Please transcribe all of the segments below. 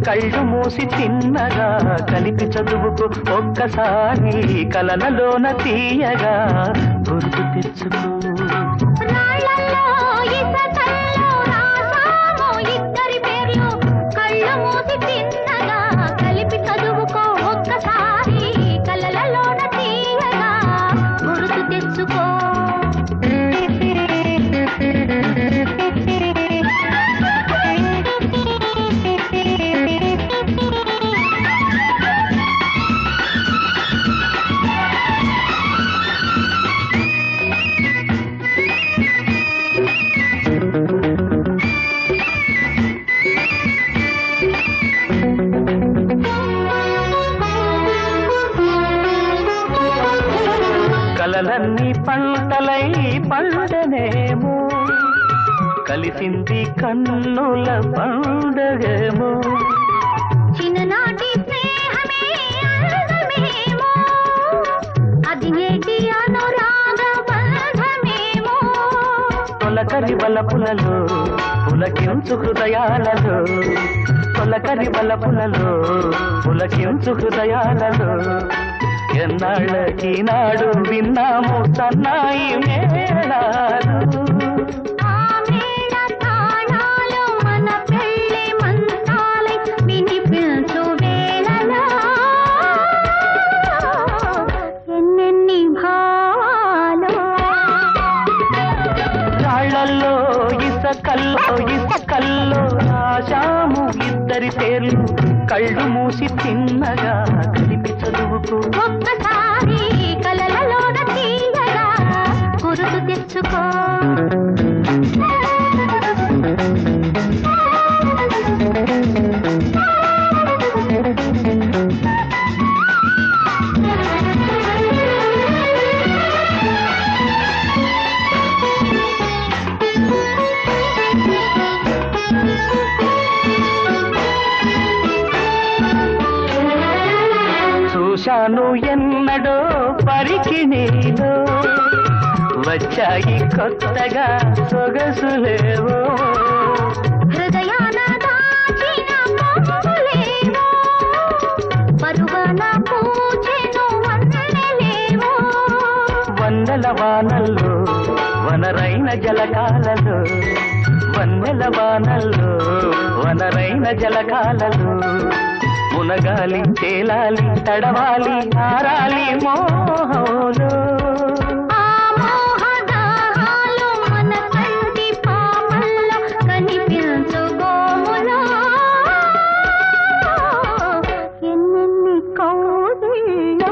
కళ్ళు మూసి తిన్నగా కలిపి చదువుకు ఒక్కసారి కలనలోన తీయగా గుర్తు తెచ్చుకో రాళ్ళల్లో ఇసకల్లో రాసాము ఇద్దరి పేర్లు కళ్ళు మూసి తిన్నగా కలిపి చదువుకో ఒక్కసారి కలలలోన తీయగా గుర్తు తెచ్చుకో కలలన్నీ పంటలై పండనేమో కలిసింది కన్నుల పండగేమో చిన్ననాటి స్నేహమే అందమేమో అది నేటి అనురాగ బంధమేమో తొలకరి వలపులలో పులకించు హృదయాలలో తొలకరి వలపులలో పులకించు హృదయాలలో ఎన్నాళ్ళకి నాడు విన్నాము సన్నాయి మేళాలు ఆ మేళ తాళాలు మన పెళ్ళి మంత్రాలై వినిపించు వేళలో ఎన్నెన్ని భావాలు రాళ్లల్లో ఇసకల్లో ఇసకల్లో రాశాము ఇద్దరి పేర్లు కళ్ళు మూసి తిన్నగా కలిపి చదువుకు ఒక్కసారి కలలలోన తీయగా గుర్తు తెచ్చుకో చూశాను ఎన్నడో పరికి నీలో వచ్చాయి కొత్తగా సొగసులేవో హృదయాన దాచిన పొంగులేవో పరువన పూచెను వన్నెలేవో వందల వానల్లో వనరైన జలకాలలో వన్నెల వానల్లో వనరైన జలకాలలో మునగాలి తేలాలి తడవాలి ఆరాలి మోహంలో ఆ మోహదాహాలు మన కంటి పాపల్లో కనిపించు గోములో ఎన్నెన్ని కౌగిల్లో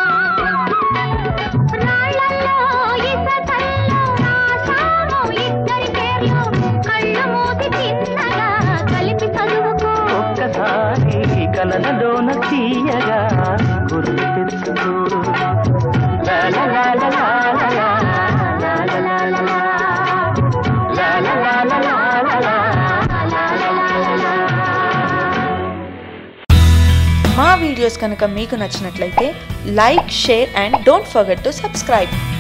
రాళ్ళల్లో ఇసకల్లో రాసాము ఇద్దరి పేర్లు కళ్ళు మూసి తిన్నగా కలిపి చదువుకో ఒక్కసారి కలనలోన తీయగా గుర్తు తెచ్చుకో లా లా లా లా లా లా లా లా లా లా లా లా. లా లా లా లా లా లా లా. లా లా లా లా లా. మా వీడియోస్ కనుక మీకు నచ్చినట్లయితే like share and don't forget to subscribe